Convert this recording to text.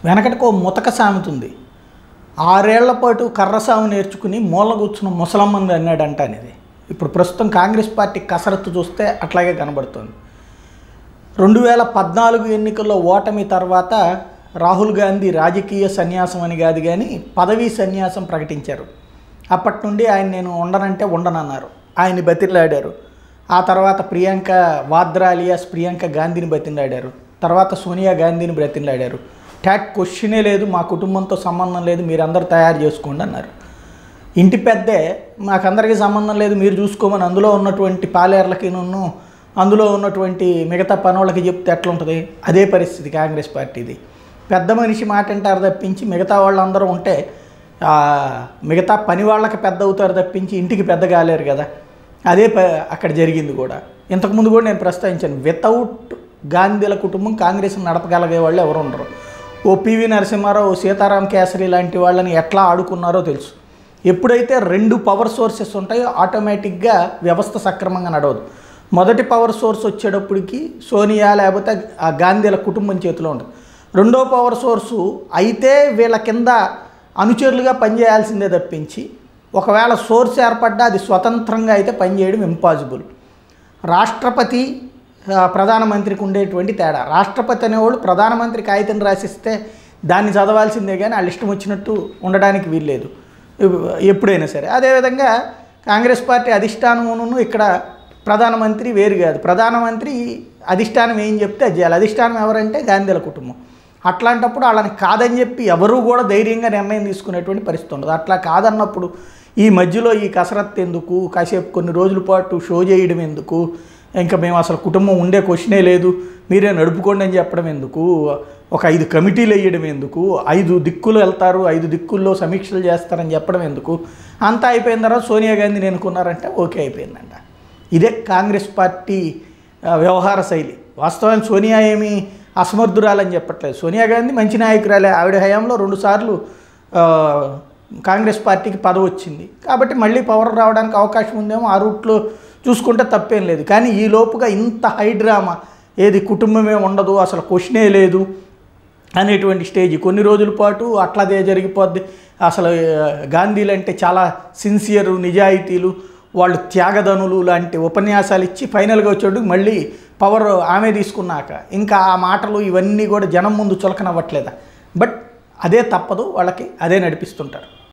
వెనకటికో ముతక సామెత ఉంది ఆరేళ్ల పాటు కర్రసాము నేర్చుకుని మూల కూర్చున్న ముసలమ్మంది అన్నాడంట అనేది ఇప్పుడు ప్రస్తుతం కాంగ్రెస్ పార్టీ కసరత్తు చూస్తే అట్లాగే కనబడుతుంది రెండు వేల పద్నాలుగు ఎన్నికల్లో ఓటమి తర్వాత రాహుల్ గాంధీ రాజకీయ సన్యాసం అని కాదు కానీ పదవీ సన్యాసం ప్రకటించారు అప్పటి నుండి ఆయన నేను ఉండనంటే ఉండనన్నారు ఆయన్ని బతిలాడారు ఆ తర్వాత ప్రియాంక వాద్రా అలియాస్ ప్రియాంక గాంధీని బతిలాడారు తర్వాత సోనియా గాంధీని బ్రతిలాడారు ట్యాట్ క్వశ్చనే లేదు మా కుటుంబంతో సంబంధం లేదు మీరందరూ తయారు చేసుకోండి అన్నారు ఇంటి పెద్దే మాకందరికీ సంబంధం లేదు మీరు చూసుకోమని అందులో ఉన్నటువంటి పాలేర్లకి నన్ను అందులో ఉన్నటువంటి మిగతా పనులకి చెప్తే ఎట్లుంటుంది అదే పరిస్థితి కాంగ్రెస్ పార్టీది పెద్ద మనిషి మాట అంటారు తప్పించి మిగతా వాళ్ళందరూ ఉంటే ఆ, మిగతా పని వాళ్ళకి పెద్ద అవుతారు తప్పించి ఇంటికి పెద్ద కాలేరు కదా అదే ప అక్కడ జరిగింది కూడా ఇంతకుముందు కూడా నేను ప్రస్తావించాను వితౌట్ గాంధీల కుటుంబం కాంగ్రెస్ నడపగలిగే వాళ్ళు ఎవరు ఉండరు ఓ పివి నరసింహారావు ఓ సీతారాం కేసరి లాంటి వాళ్ళని ఎట్లా ఆడుకున్నారో తెలుసు ఎప్పుడైతే రెండు పవర్ సోర్సెస్ ఉంటాయో ఆటోమేటిక్గా వ్యవస్థ సక్రమంగా నడవదు మొదటి పవర్ సోర్స్ వచ్చేటప్పటికి సోనియా లేకపోతే ఆ గాంధీల కుటుంబం చేతిలో ఉంటుంది రెండో పవర్ సోర్సు అయితే వీళ్ళ కింద అనుచరులుగా పనిచేయాల్సిందే తప్పించి ఒకవేళ సోర్స్ ఏర్పడ్డా అది స్వతంత్రంగా అయితే పనిచేయడం ఇంపాసిబుల్ రాష్ట్రపతి ఆ, ప్రధానమంత్రికి ఉండేటువంటి తేడా రాష్ట్రపతి అనేవాళ్ళు ప్రధానమంత్రి కాగితం రాసిస్తే దాన్ని చదవాల్సిందే కానీ వాళ్ళు ఇష్టం వచ్చినట్టు ఉండడానికి వీల్లేదు ఎప్- ఎప్పుడైనా సరే అదేవిధంగా కాంగ్రెస్ పార్టీ అధిష్టానమును ఇక్కడ ప్రధానమంత్రి వేరు కాదు ప్రధానమంత్రి అధిష్టానం ఏం చెప్తే అది చేయాలి అధిష్టానం ఎవరంటే గాంధీల కుటుంబం అట్లాంటప్పుడు వాళ్ళని కాదని చెప్పి ఎవరు కూడా ధైర్యంగా నిర్ణయం తీసుకునేటువంటి పరిస్థితి ఉండదు అట్లా కాదన్నప్పుడు ఈ మధ్యలో ఈ కసరత్తు ఎందుకు కాసేపు కొన్ని రోజుల పాటు షో చేయడం ఎందుకు ఇంకా మేము అసలు కుటుంబం ఉండే క్వశ్చనే లేదు మీరే నడుపుకోండి అని చెప్పడం ఎందుకు ఒక ఐదు కమిటీలు వేయడం ఎందుకు ఐదు దిక్కులు వెళ్తారు ఐదు దిక్కుల్లో సమీక్షలు చేస్తారని చెప్పడం ఎందుకు అంతా అయిపోయిన తర్వాత సోనియా గాంధీని ఎన్నుకున్నారంటే ఓకే అయిపోయిందంట ఇదే కాంగ్రెస్ పార్టీ ఆ, వ్యవహార శైలి వాస్తవానికి సోనియా ఏమి అసమర్థురాలని చెప్పట్లేదు సోనియా గాంధీ మంచి నాయకురాలే ఆవిడ హయాంలో రెండుసార్లు ఆ, కాంగ్రెస్ పార్టీకి పదవి వచ్చింది కాబట్టి మళ్ళీ పవర్ రావడానికి అవకాశం ఉందేమో ఆ రూట్లో చూసుకుంటే తప్పేం లేదు కానీ ఈ లోపుగా ఇంత హై డ్రామా ఏది కుటుంబమే ఉండదు అసలు క్వశ్చనే లేదు అనేటువంటి స్టేజ్ కొన్ని రోజుల పాటు అట్లాదే జరిగిపోద్ది అసలు ఆ, గాంధీలు అంటే చాలా సిన్సియర్ నిజాయితీలు వాళ్ళు త్యాగదనులు లాంటి ఉపన్యాసాలు ఇచ్చి ఫైనల్గా వచ్చేటప్పుడు మళ్ళీ పవర్ ఆమె తీసుకున్నాక ఇంకా ఆ మాటలు ఇవన్నీ కూడా జనం ముందు చులకనవ్వట్లేదా బట్ అదే తప్పదు వాళ్ళకి అదే నడిపిస్తుంటారు